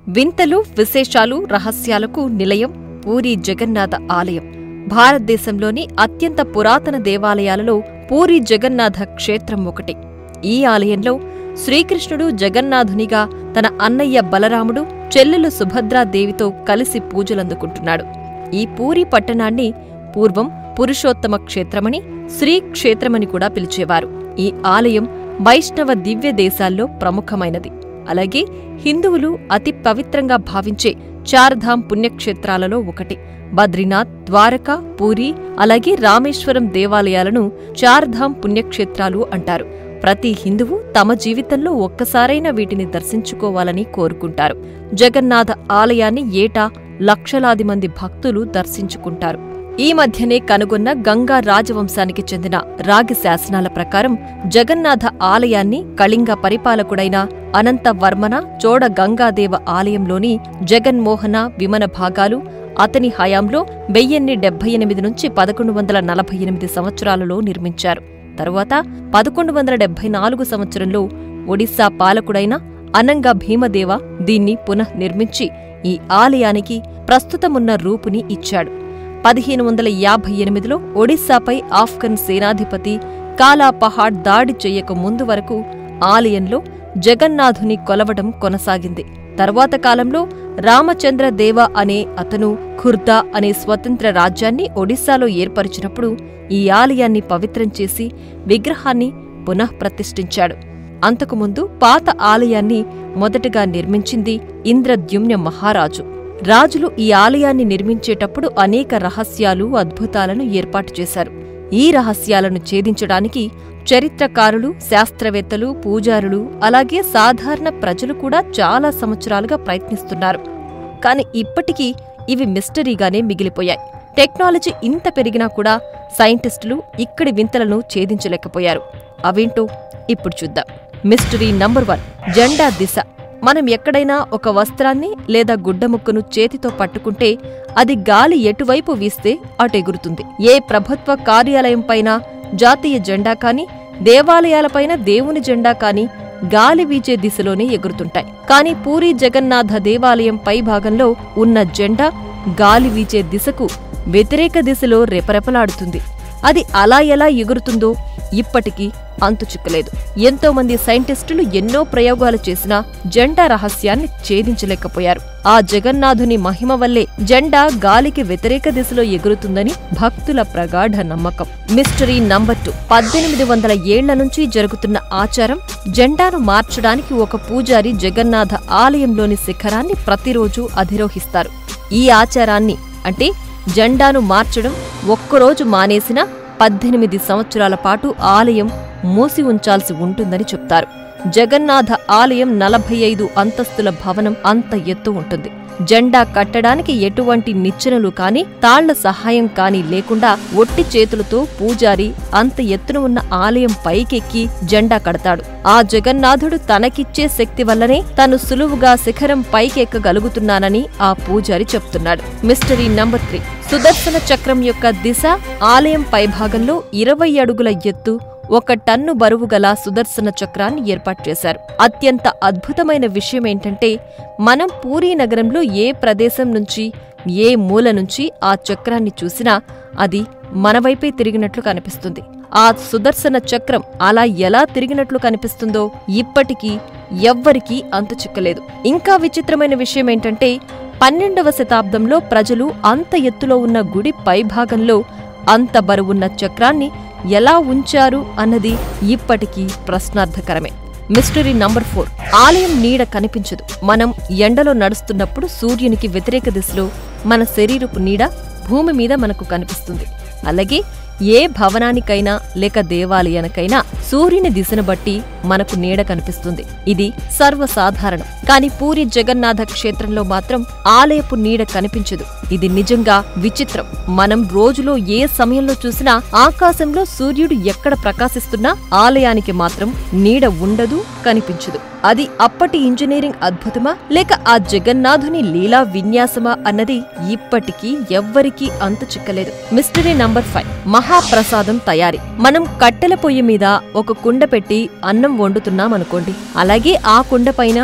వింతలు విశేషాలు రహస్యాలకు నిలయం పూరి జగన్నాథ ఆలయం భారతదేశంలోని అత్యంత పురాతన దేవాలయాలలో పూరి జగన్నాథ క్షేత్రం ఒకటి ఈ ఆలయంలో శ్రీకృష్ణుడు జగన్నాథునిగా తన అన్నయ్య బలరాముడు చెల్లెలు సుభద్రాదేవితో కలిసి పూజలందుకుంటున్నాడు ఈ పూరి పట్టణాన్ని పూర్వం పురుషోత్తమ క్షేత్రమని శ్రీ క్షేత్రమని కూడా పిలిచేవారు ఈ ఆలయం వైష్ణవ దివ్య దేశాల్లో ప్రముఖమైనది అలాగే హిందువులు అతి పవిత్రంగా భావించే చార్ధామ్ పుణ్యక్షేత్రాలలో ఒకటి బద్రీనాథ్ ద్వారకా పూరి అలాగే రామేశ్వరం దేవాలయాలను చార్ధామ్ పుణ్యక్షేత్రాలు అంటారు ప్రతి హిందువు తమ జీవితంలో ఒక్కసారైనా వీటిని దర్శించుకోవాలని కోరుకుంటారు జగన్నాథ ఆలయాన్ని ఏటా లక్షలాది మంది భక్తులు దర్శించుకుంటారు ఈ మధ్యనే కనుగొన్న గంగా రాజవంశానికి చెందిన రాగి శాసనాల ప్రకారం జగన్నాథ ఆలయాన్ని కళింగ పరిపాలకుడైన అనంత వర్మన చోడ గంగాదేవ ఆలయంలోని జగన్మోహన విమన భాగాలు అతని హయాంలో వెయ్యిన్ని డెబ్బై ఎనిమిది నుంచి పదకొండు వందల నలభై ఎనిమిది సంవత్సరాలలో నిర్మించారు తరువాత పదకొండు వందల డెబ్బై నాలుగు సంవత్సరంలో ఒడిశా పాలకుడైన అనంగ భీమదేవ దీన్ని పునః నిర్మించి ఈ ఆలయానికి ప్రస్తుతమున్న రూపుని ఇచ్చాడు పదిహేను వందల యాభై ఎనిమిదిలో ఒడిశాపై ఆఫ్ఘన్ సేనాధిపతి కాలా పహాడ్ దాడి చెయ్యక ముందు వరకు ఆలయంలో జగన్నాథుని కొలవడం కొనసాగింది తర్వాత కాలంలో రామచంద్ర దేవ అనే అతను ఖుర్దా అనే స్వతంత్ర రాజ్యాన్ని ఒడిశాలో ఏర్పరిచినప్పుడు ఈ ఆలయాన్ని పవిత్రం చేసి విగ్రహాన్ని పునః ప్రతిష్ఠించాడు అంతకుముందు పాత ఆలయాన్ని మొదటగా నిర్మించింది ఇంద్రద్యుమ్న మహారాజు రాజులు ఈ ఆలయాన్ని నిర్మించేటప్పుడు అనేక రహస్యాలు అద్భుతాలను ఏర్పాటు చేశారు ఈ రహస్యాలను ఛేదించడానికి చరిత్రకారులు శాస్త్రవేత్తలు పూజారులు అలాగే సాధారణ ప్రజలు కూడా చాలా సంవత్సరాలుగా ప్రయత్నిస్తున్నారు కాని ఇప్పటికీ ఇవి మిస్టరీగానే మిగిలిపోయాయి టెక్నాలజీ ఇంత పెరిగినా కూడా సైంటిస్టులు ఇక్కడి వింతలను ఛేదించలేకపోయారు అవేంటో ఇప్పుడు చూద్దాం మిస్టరీ నంబర్ వన్ జెండా దిశ మనం ఎక్కడైనా ఒక వస్త్రాన్ని లేదా గుడ్డముక్కను చేతితో పట్టుకుంటే అది గాలి ఎటువైపు వీస్తే అటు ఎగురుతుంది ఏ ప్రభుత్వ కార్యాలయంపైన జాతీయ జెండా కాని దేవాలయాలపైన దేవుని జెండా కాని గాలి వీచే దిశలోనే ఎగురుతుంటాయి కాని పూరి జగన్నాథ దేవాలయం పై భాగంలో ఉన్న జెండా గాలి వీచే దిశకు వ్యతిరేక దిశలో రెపరెపలాడుతుంది అది అలా ఎలా ఎగురుతుందో ఇప్పటికీ అంతు చిక్కలేదు ఎంతో మంది సైంటిస్టులు ఎన్నో ప్రయోగాలు చేసినా జెండా రహస్యాన్ని ఛేదించలేకపోయారు ఆ జగన్నాథుని మహిమ వల్లే జెండా గాలికి వ్యతిరేక దిశలో ఎగురుతుందని భక్తుల ప్రగాఢ నమ్మకం మిస్టరీ నంబర్ టూ పద్దెనిమిది వందల ఏళ్ల నుంచి జరుగుతున్న ఆచారం జెండాను మార్చడానికి ఒక పూజారి జగన్నాథ ఆలయంలోని శిఖరాన్ని ప్రతిరోజు అధిరోహిస్తారు ఈ ఆచారాన్ని అంటే జెండాను మార్చడం ఒక్కరోజు మానేసిన పద్దెనిమిది సంవత్సరాల పాటు ఆలయం మూసి ఉంచాల్సి ఉంటుందని చెప్తారు జగన్నాథ ఆలయం నలభై ఐదు అంతస్తుల భవనం అంత ఎత్తు ఉంటుంది జెండా కట్టడానికి ఎటువంటి నిచ్చెనలు కాని తాళ్ల సహాయం కాని లేకుండా ఒట్టి చేతులతో పూజారి అంత ఎత్తున ఉన్న ఆలయం పైకెక్కి జెండా కడతాడు ఆ జగన్నాథుడు తనకిచ్చే శక్తి వల్లనే తను సులువుగా శిఖరం పైకెక్కగలుగుతున్నానని ఆ పూజారి చెప్తున్నాడు మిస్టరీ నంబర్ త్రీ సుదర్శన చక్రం యొక్క దిశ ఆలయం పైభాగంలో ఇరవై అడుగుల ఎత్తు ఒక టన్ను బరువు గల సుదర్శన చక్రాన్ని ఏర్పాటు చేశారు అత్యంత అద్భుతమైన విషయం ఏంటంటే మనం పూరీ నగరంలో ఏ ప్రదేశం నుంచి ఏ మూల నుంచి ఆ చక్రాన్ని చూసినా అది మన వైపే తిరిగినట్లు కనిపిస్తుంది ఆ సుదర్శన చక్రం అలా ఎలా తిరిగినట్లు కనిపిస్తుందో ఇప్పటికీ ఎవ్వరికీ అంతు చిక్కలేదు ఇంకా విచిత్రమైన విషయం ఏంటంటే పన్నెండవ శతాబ్దంలో ప్రజలు అంత ఎత్తులో ఉన్న గుడి పైభాగంలో అంత బరువున్న చక్రాన్ని ఎలా ఉంచారు అన్నది ఇప్పటికీ ప్రశ్నార్థకరమే మిస్టరీ నంబర్ ఫోర్ ఆలయం నీడ కనిపించదు మనం ఎండలో నడుస్తున్నప్పుడు సూర్యునికి వ్యతిరేక దిశలో మన శరీరపు నీడ భూమి మీద మనకు కనిపిస్తుంది అలాగే ఏ భవనానికైనా లేక దేవాలయానికైనా సూర్యుని దిశను బట్టి మనకు నీడ కనిపిస్తుంది ఇది సర్వసాధారణం కాని పూరి జగన్నాథ క్షేత్రంలో మాత్రం ఆలయపు నీడ కనిపించదు ఇది నిజంగా విచిత్రం మనం రోజులో ఏ సమయంలో చూసినా ఆకాశంలో సూర్యుడు ఎక్కడ ప్రకాశిస్తున్నా ఆలయానికి మాత్రం నీడ ఉండదు కనిపించదు అది అప్పటి ఇంజనీరింగ్ అద్భుతమా లేక ఆ జగన్నాథుని లీలా విన్యాసమా అన్నది ఇప్పటికీ ఎవ్వరికీ అంతు చిక్కలేదు మిస్టరీ నంబర్ ఫైవ్ మహాప్రసాదం తయారీ మనం కట్టెల పొయ్యి మీద ఒక కుండ పెట్టి అన్నం వండుతున్నామనుకోండి అలాగే ఆ కుండ పైన ఇంకో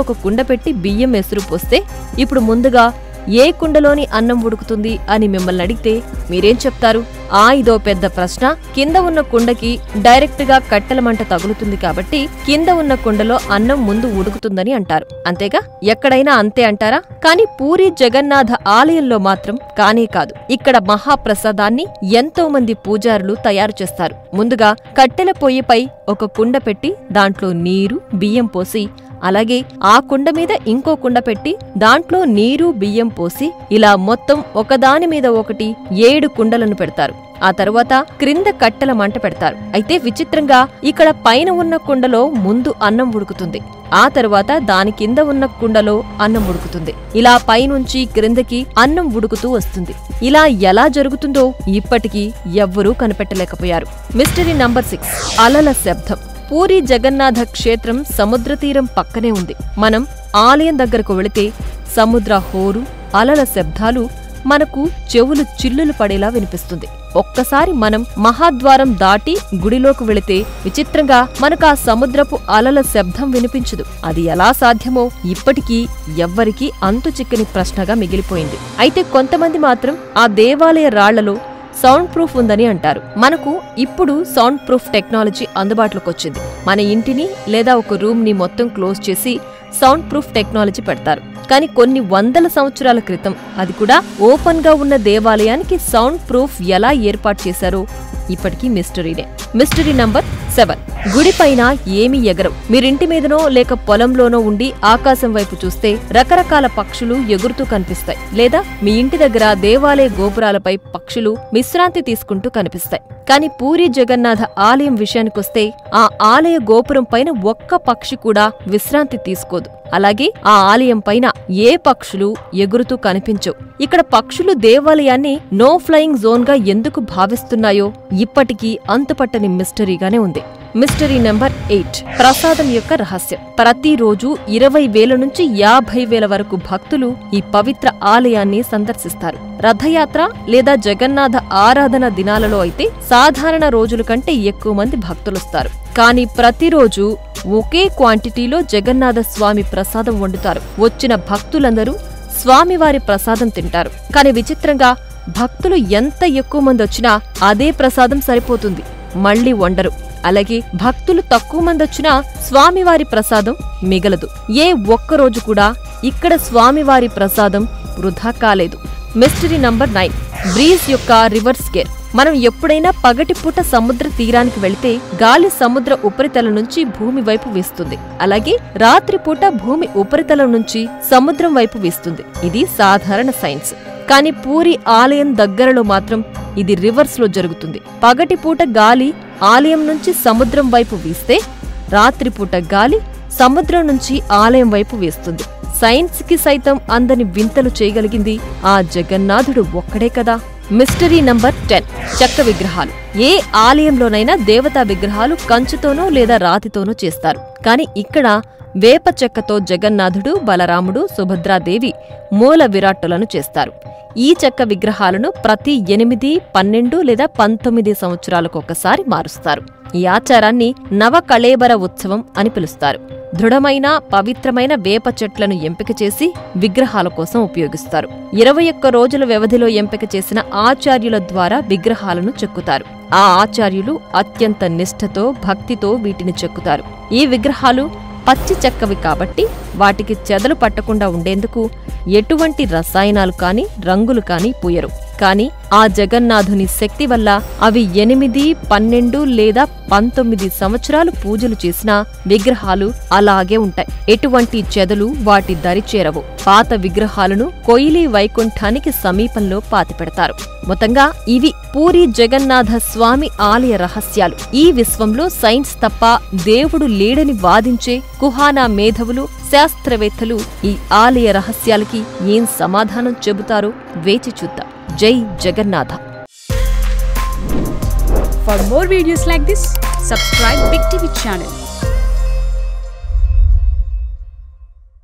ఒక కుండ పెట్టి బియ్యం ఎసురు పోస్తే ఇప్పుడు ముందుగా ఏ కుండలోని అన్నం ఉడుకుతుంది అని మిమ్మల్ని అడిగితే మీరేం చెప్తారు ఆ ఇదో పెద్ద ప్రశ్న కింద ఉన్న కుండకి డైరెక్ట్ గా కట్టెల మంట తగులుతుంది కాబట్టి కింద ఉన్న కుండలో అన్నం ముందు ఉడుకుతుందని అంటారు అంతేగా ఎక్కడైనా అంతే అంటారా కానీ పూరి జగన్నాథ ఆలయంలో మాత్రం కానే కాదు ఇక్కడ మహాప్రసాదాన్ని ఎంతో మంది పూజారులు తయారు చేస్తారు ముందుగా కట్టెల పొయ్యిపై ఒక కుండ పెట్టి దాంట్లో నీరు బియ్యం పోసి అలాగే ఆ కుండ మీద ఇంకో కుండ పెట్టి దాంట్లో నీరు బియ్యం పోసి ఇలా మొత్తం ఒకదాని మీద ఒకటి ఏడు కుండలను పెడతారు ఆ తరువాత క్రింద కట్టెల మంట పెడతారు అయితే విచిత్రంగా ఇక్కడ పైన ఉన్న కుండలో ముందు అన్నం ఉడుకుతుంది ఆ తరువాత దాని కింద ఉన్న కుండలో అన్నం ఉడుకుతుంది ఇలా పైనుంచి క్రిందకి అన్నం ఉడుకుతూ వస్తుంది ఇలా ఎలా జరుగుతుందో ఇప్పటికీ ఎవ్వరూ కనిపెట్టలేకపోయారు మిస్టరీ నంబర్ సిక్స్ అలల శబ్దం పూరి జగన్నాథ క్షేత్రం సముద్ర తీరం పక్కనే ఉంది మనం ఆలయం దగ్గరకు వెళితే సముద్ర హోరు అలల శబ్దాలు మనకు చెవులు చిల్లులు పడేలా వినిపిస్తుంది ఒక్కసారి మనం మహాద్వారం దాటి గుడిలోకి వెళితే విచిత్రంగా మనకు ఆ సముద్రపు అలల శబ్దం వినిపించదు అది ఎలా సాధ్యమో ఇప్పటికీ ఎవ్వరికీ అంతు చిక్కని ప్రశ్నగా మిగిలిపోయింది అయితే కొంతమంది మాత్రం ఆ దేవాలయ రాళ్లలో సౌండ్ ప్రూఫ్ ఉందని అంటారు మనకు ఇప్పుడు సౌండ్ ప్రూఫ్ టెక్నాలజీ అందుబాటులోకి వచ్చింది మన ఇంటిని లేదా ఒక రూమ్ ని మొత్తం క్లోజ్ చేసి సౌండ్ ప్రూఫ్ టెక్నాలజీ పెడతారు కానీ కొన్ని వందల సంవత్సరాల క్రితం అది కూడా ఓపెన్ గా ఉన్న దేవాలయానికి సౌండ్ ప్రూఫ్ ఎలా ఏర్పాటు చేశారో ఇప్పటికీ మిస్టరీనే మిస్టరీ నంబర్ సెవెన్ గుడిపైన ఏమీ ఎగరవు మీరింటి మీదనో లేక పొలంలోనో ఉండి ఆకాశం వైపు చూస్తే రకరకాల పక్షులు ఎగురుతూ కనిపిస్తాయి లేదా మీ ఇంటి దగ్గర దేవాలయ గోపురాలపై పక్షులు విశ్రాంతి తీసుకుంటూ కనిపిస్తాయి కానీ పూరి జగన్నాథ ఆలయం విషయానికొస్తే ఆ ఆలయ గోపురం పైన ఒక్క పక్షి కూడా విశ్రాంతి తీసుకోదు అలాగే ఆ ఆలయం పైన ఏ పక్షులు ఎగురుతూ కనిపించవు ఇక్కడ పక్షులు దేవాలయాన్ని నో ఫ్లయింగ్ జోన్ గా ఎందుకు భావిస్తున్నాయో ఇప్పటికీ అంతుపట్టని మిస్టరీగానే ఉంది మిస్టరీ నెంబర్ ఎయిట్ ప్రసాదం యొక్క రహస్యం ప్రతిరోజు ఇరవై వేల నుంచి యాభై వేల వరకు భక్తులు ఈ పవిత్ర ఆలయాన్ని సందర్శిస్తారు రథయాత్ర లేదా జగన్నాథ ఆరాధన దినాలలో అయితే సాధారణ రోజుల కంటే ఎక్కువ మంది భక్తులొస్తారు కానీ ప్రతిరోజు ఒకే క్వాంటిటీలో జగన్నాథ స్వామి ప్రసాదం వండుతారు వచ్చిన భక్తులందరూ స్వామివారి ప్రసాదం తింటారు కానీ విచిత్రంగా భక్తులు ఎంత ఎక్కువ మంది వచ్చినా అదే ప్రసాదం సరిపోతుంది మళ్ళీ వండరు అలాగే భక్తులు తక్కువ మంది వచ్చినా స్వామివారి ప్రసాదం మిగలదు ఏ ఒక్కరోజు కూడా ఇక్కడ స్వామివారి ప్రసాదం వృధా కాలేదు మిస్టరీ నంబర్ నైన్ బ్రీజ్ యొక్క రివర్స్ గేర్ మనం ఎప్పుడైనా పగటిపూట సముద్ర తీరానికి వెళితే గాలి సముద్ర ఉపరితలం నుంచి భూమి వైపు వీస్తుంది అలాగే రాత్రిపూట భూమి ఉపరితలం నుంచి సముద్రం వైపు వీస్తుంది ఇది సాధారణ సైన్స్ కానీ పూరి ఆలయం దగ్గరలో మాత్రం ఇది రివర్స్ లో జరుగుతుంది పగటిపూట గాలి ఆలయం నుంచి సముద్రం వైపు వీస్తే రాత్రిపూట గాలి సముద్రం నుంచి ఆలయం వైపు వీస్తుంది సైన్స్ కి సైతం అందని వింతలు చేయగలిగింది ఆ జగన్నాథుడు ఒక్కడే కదా మిస్టరీ నంబర్ టెన్ చెక్క విగ్రహాలు ఏ ఆలయంలోనైనా దేవతా విగ్రహాలు కంచుతోనో లేదా రాతితోనో చేస్తారు కానీ ఇక్కడ వేప చెక్కతో జగన్నాథుడు బలరాముడు సుభద్రాదేవి మూల విరాట్టులను చేస్తారు ఈ చెక్క విగ్రహాలను ప్రతి ఎనిమిది పన్నెండు లేదా పంతొమ్మిది సంవత్సరాలకు ఒకసారి మారుస్తారు ఈ ఆచారాన్ని నవ కళేబర ఉత్సవం అని పిలుస్తారు దృఢమైన పవిత్రమైన వేప చెట్లను ఎంపిక చేసి విగ్రహాల కోసం ఉపయోగిస్తారు ఇరవై ఒక్క రోజుల వ్యవధిలో ఎంపిక చేసిన ఆచార్యుల ద్వారా విగ్రహాలను చెక్కుతారు ఆ ఆచార్యులు అత్యంత నిష్ఠతో భక్తితో వీటిని చెక్కుతారు ఈ విగ్రహాలు పచ్చి చెక్కవి కాబట్టి వాటికి చెదలు పట్టకుండా ఉండేందుకు ఎటువంటి రసాయనాలు కాని రంగులు కాని పూయరు కాని ఆ జగన్నాథుని శక్తి వల్ల అవి ఎనిమిది పన్నెండు లేదా పంతొమ్మిది సంవత్సరాలు పూజలు చేసినా విగ్రహాలు అలాగే ఉంటాయి ఎటువంటి చెదలు వాటి దరిచేరవు పాత విగ్రహాలను కొయిలి వైకుంఠానికి సమీపంలో పాతిపెడతారు మొత్తంగా ఇవి పూరి జగన్నాథ స్వామి ఆలయ రహస్యాలు ఈ విశ్వంలో సైన్స్ తప్ప దేవుడు లేడని వాదించే కుహానా మేధవులు శాస్త్రవేత్తలు ఈ ఆలయ రహస్యాలకి ఏం సమాధానం చెబుతారో వేచి చూద్దాం జై Jagannath For more videos like this, subscribe Big TV channel